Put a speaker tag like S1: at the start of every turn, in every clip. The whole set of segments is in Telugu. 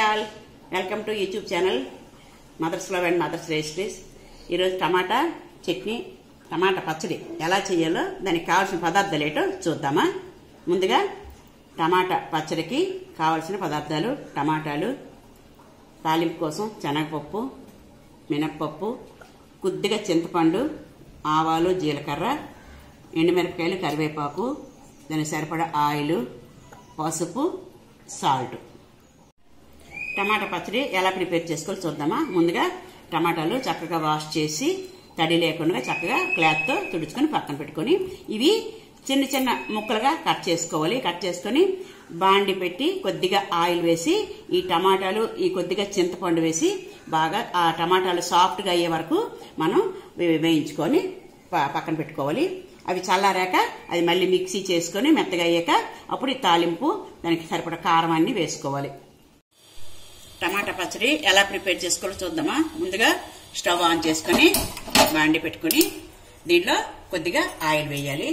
S1: all welcome to YouTube channel mothers love and mothers recipes ఈరోజు టమాటా చట్నీ టమాటా పచ్చడి ఎలా చేయాలో దానికి కావాల్సిన పదార్థాలు ఏంటో చూద్దామా ముందుగా టమాటా పచ్చడికి కావాల్సిన పదార్థాలు టమాటాలు తాలింపు కోసం శనగపప్పు మినప్పప్పు కొద్దిగా చింతపండు ఆవాలు జీలకర్ర ఎండుమిరపకాయలు కరివేపాకు దానికి సరిపడా ఆయిల్ పసుపు సాల్ట్ టమాటా పచ్చడి ఎలా ప్రిపేర్ చేసుకోవాలో చూద్దామా ముందుగా టమాటాలు చక్కగా వాష్ చేసి తడి లేకుండా చక్కగా క్లాత్తో తుడుచుకొని పక్కన పెట్టుకొని ఇవి చిన్న చిన్న ముక్కలుగా కట్ చేసుకోవాలి కట్ చేసుకొని బాండి పెట్టి కొద్దిగా ఆయిల్ వేసి ఈ టమాటాలు ఈ కొద్దిగా చింతపండు వేసి బాగా ఆ టమాటాలు సాఫ్ట్గా అయ్యే వరకు మనం వే- వేయించుకొని ప- పక్కన పెట్టుకోవాలి అవి చల్లారాక అది మళ్ళీ మిక్సీ చేసుకొని మెత్తగా అయ్యాక అప్పుడు ఈ తాలింపు దానికి సరిపడా కారం అన్ని వేసుకోవాలి టమాటా పచ్చడి ఎలా ప్రిపేర్ చేసుకోవాలో చూద్దామా ముందుగా స్టవ్ ఆన్ చేసుకొని బాండి పెట్టుకొని దీంట్లో కొద్దిగా ఆయిల్ వేయాలి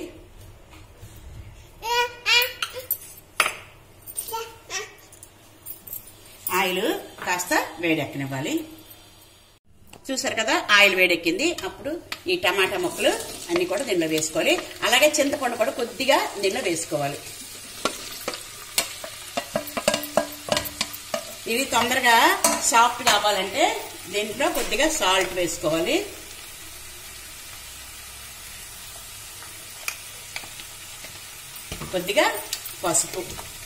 S1: ఆయిల్ కాస్త వేడెక్కనివ్వాలి చూసారు కదా ఆయిల్ వేడెక్కింది అప్పుడు ఈ టమాటా ముక్కలు అన్ని కూడా దీనిలో వేసుకోవాలి అలాగే చింతపండు కూడా కొద్దిగా దీనిలో వేసుకోవాలి ఇవి తొందరగా సాఫ్ట్ కావాలంటే దీంట్లో కొద్దిగా సాల్ట్ వేసుకోవాలి కొద్దిగా పసుపు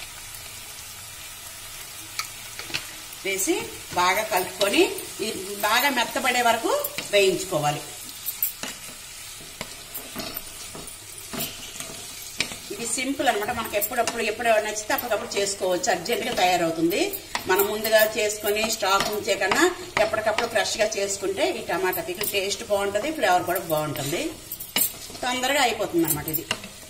S1: వేసి బాగా కలుపుకొని ఇది బాగా మెత్తబడే వరకు వేయించుకోవాలి ఇది సింపుల్ అనమాట మనకి ఎప్పుడప్పుడు ఎప్పుడు నచ్చితే అప్పటికప్పుడు చేసుకోవచ్చు అర్జెంట్గా తయారవుతుంది మనం ముందుగా చేసుకొని స్టాక్ ఉంచే కన్నా ఎప్పటికప్పుడు ఫ్రెష్గా చేసుకుంటే ఈ టమాటా పికిల్ టేస్ట్ బాగుంటుంది ఫ్లేవర్ కూడా బాగుంటుంది తొందరగా అయిపోతుంది అనమాట ఇది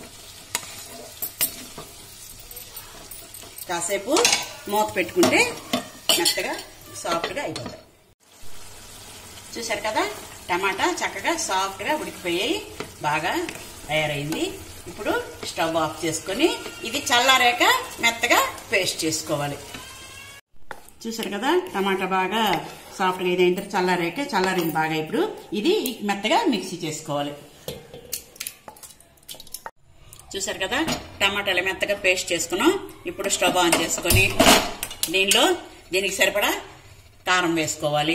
S1: కాసేపు మూత పెట్టుకుంటే మెత్తగా సాఫ్ట్గా అయిపోతాయి చూసారు కదా టమాటా చక్కగా సాఫ్ట్గా ఉడికిపోయాయి బాగా తయారైంది ఇప్పుడు స్టవ్ ఆఫ్ చేసుకొని ఇది చల్లారాక మెత్తగా పేస్ట్ చేసుకోవాలి చూసారు కదా టమాటా బాగా సాఫ్ట్గా ఇదేంటారు చల్లారాక చల్లారింది బాగా ఇప్పుడు ఇది మెత్తగా మిక్సీ చేసుకోవాలి చూసారు కదా టమాటాలు మెత్తగా పేస్ట్ చేసుకున్నాం ఇప్పుడు స్టవ్ ఆన్ చేసుకొని దీనిలో దీనికి సరిపడా కారం వేసుకోవాలి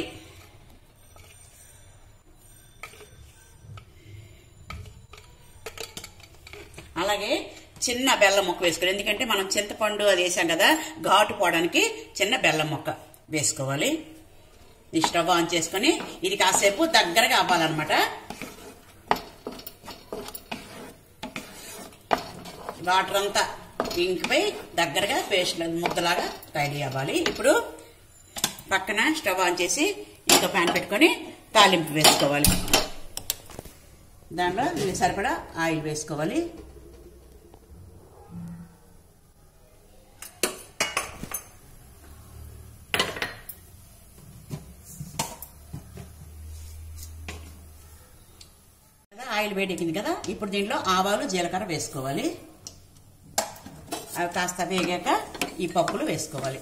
S1: అలాగే చిన్న బెల్లం ముక్క వేసుకోవాలి ఎందుకంటే మనం చింతపండు అది వేసాం కదా ఘాటు పోవడానికి చిన్న బెల్లం ముక్క వేసుకోవాలి ఈ స్టవ్ ఆన్ చేసుకొని ఇది కాసేపు దగ్గరగా అవ్వాలన్నమాట వాటర్ అంతా ఇంకిపై దగ్గరగా పేస్ట్ ముద్దలాగా రెడీ అవ్వాలి ఇప్పుడు పక్కన స్టవ్ ఆన్ చేసి ఇంకో ప్యాన్ పెట్టుకొని తాలింపు వేసుకోవాలి దాంట్లో దీనికి సరిపడా ఆయిల్ వేసుకోవాలి కదా, ఆయిల్ వేడెక్కింది కదా ఇప్పుడు దీంట్లో ఆవాలు జీలకర్ర వేసుకోవాలి అవి కాస్త వేగాక ఈ పప్పులు వేసుకోవాలి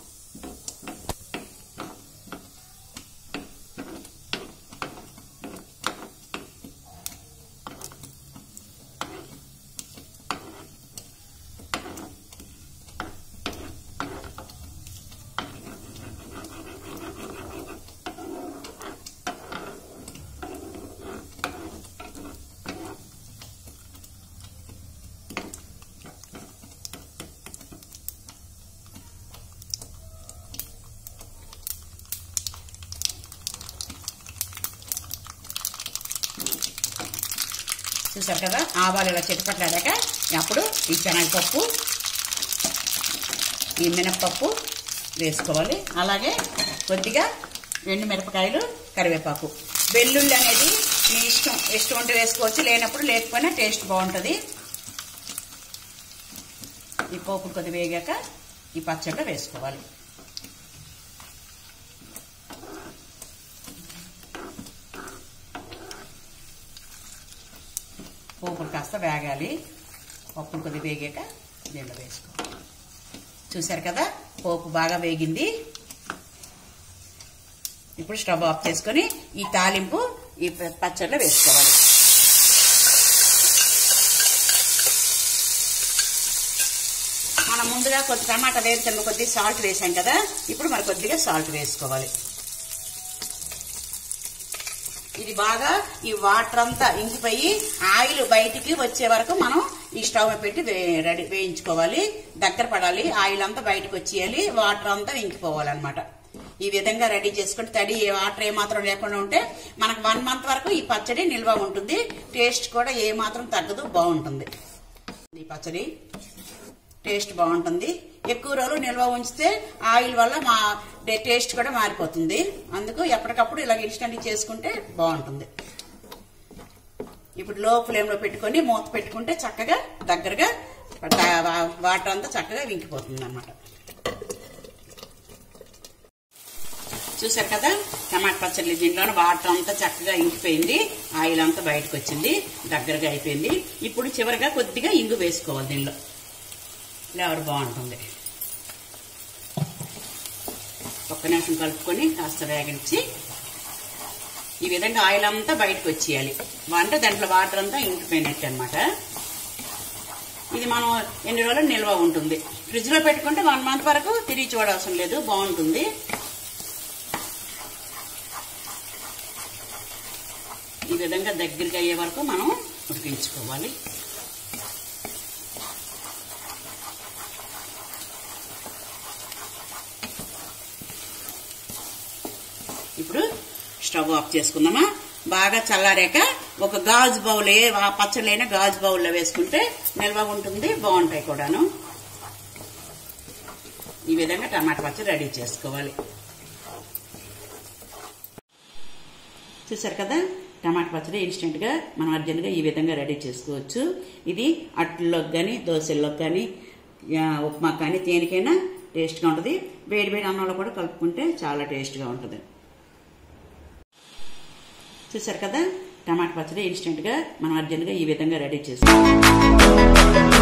S1: చూసారు కదా ఆవాలు ఇలా చిటపట్లాడాక అప్పుడు ఈ శనగపప్పు ఈ మినప్పప్పు వేసుకోవాలి అలాగే కొద్దిగా ఎండు మిరపకాయలు కరివేపాకు వెల్లుల్లి అనేది మీ ఇష్టం ఇష్టం ఉంటే వేసుకోవచ్చు లేనప్పుడు లేకపోయినా టేస్ట్ బాగుంటుంది ఈ పోపు కొద్ది వేగాక ఈ పచ్చడిలో వేసుకోవాలి పోపులు కాస్త వేగాలి పప్పులు కొద్ది వేగాక దీంట్లో వేసుకోవాలి చూశారు కదా పోపు బాగా వేగింది ఇప్పుడు స్టవ్ ఆఫ్ చేసుకొని ఈ తాలింపు ఈ పచ్చడిలో వేసుకోవాలి మనం ముందుగా కొద్ది టమాటా వేరుతున్న కొద్ది సాల్ట్ వేసాం కదా ఇప్పుడు మరి కొద్దిగా సాల్ట్ వేసుకోవాలి ఇది బాగా ఈ వాటర్ అంతా ఇంకిపోయి ఆయిల్ బయటికి వచ్చే వరకు మనం ఈ స్టవ్ మీద పెట్టి వే- రెడీ వేయించుకోవాలి దగ్గర పడాలి ఆయిల్ అంతా బయటకు వచ్చేయాలి వాటర్ అంతా ఇంకిపోవాలన్నమాట ఈ విధంగా రెడీ చేసుకుంటే తడి ఏ వాటర్ ఏమాత్రం లేకుండా ఉంటే మనకు వన్ మంత్ వరకు ఈ పచ్చడి నిల్వ ఉంటుంది టేస్ట్ కూడా ఏ మాత్రం తగ్గదు బాగుంటుంది ఈ పచ్చడి టేస్ట్ బాగుంటుంది ఎక్కువ రోజులు నిల్వ ఉంచితే ఆయిల్ వల్ల మా టేస్ట్ కూడా మారిపోతుంది అందుకు ఎప్పటికప్పుడు ఇలా ఇన్స్టెంట్ చేసుకుంటే బాగుంటుంది ఇప్పుడు లో ఫ్లేమ్ లో పెట్టుకొని మూత పెట్టుకుంటే చక్కగా దగ్గరగా వాటర్ అంతా చక్కగా వింకిపోతుంది అనమాట చూసారు కదా టమాటా పచ్చడి దీంట్లో వాటర్ అంతా చక్కగా ఇంకిపోయింది ఆయిల్ అంతా బయటకు వచ్చింది దగ్గరగా అయిపోయింది ఇప్పుడు చివరిగా కొద్దిగా ఇంగు వేసుకోవాలి దీనిలో ఫ్లేవర్ బాగుంటుంది ఒక్క నిమిషం కలుపుకొని కాస్త వేగించి ఈ విధంగా ఆయిల్ అంతా బయటకు వచ్చేయాలి అంటే దాంట్లో వాటర్ అంతా ఇంకిపోయినట్టు అనమాట ఇది మనం ఎన్ని రోజులు నిల్వ ఉంటుంది ఫ్రిడ్జ్ లో పెట్టుకుంటే వన్ మంత్ వరకు తిరిగి చూడవసరం లేదు బాగుంటుంది ఈ విధంగా దగ్గరికి అయ్యే వరకు మనం ఉడికించుకోవాలి ఇప్పుడు స్టవ్ ఆఫ్ చేసుకుందామా బాగా చల్లారాక ఒక గాజు బౌల్ ఏ ఆ పచ్చళ్ళైనా గాజు బౌల్లో వేసుకుంటే నిల్వ ఉంటుంది బాగుంటాయి కూడాను ఈ విధంగా టమాటా పచ్చడి రెడీ చేసుకోవాలి చూసారు కదా టమాటా పచ్చడి ఇన్స్టెంట్ గా మనం అర్జెంట్ గా ఈ విధంగా రెడీ చేసుకోవచ్చు ఇది అట్లలోకి కానీ దోశల్లోకి కానీ ఉప్మా కానీ దేనికైనా టేస్ట్గా ఉంటుంది వేడి వేడి అన్నంలో కూడా కలుపుకుంటే చాలా టేస్ట్గా ఉంటుంది చూసారు కదా టమాటా పచ్చడి ఇన్స్టెంట్ గా మనం అర్జెంట్ గా ఈ విధంగా రెడీ చేసుకోవాలి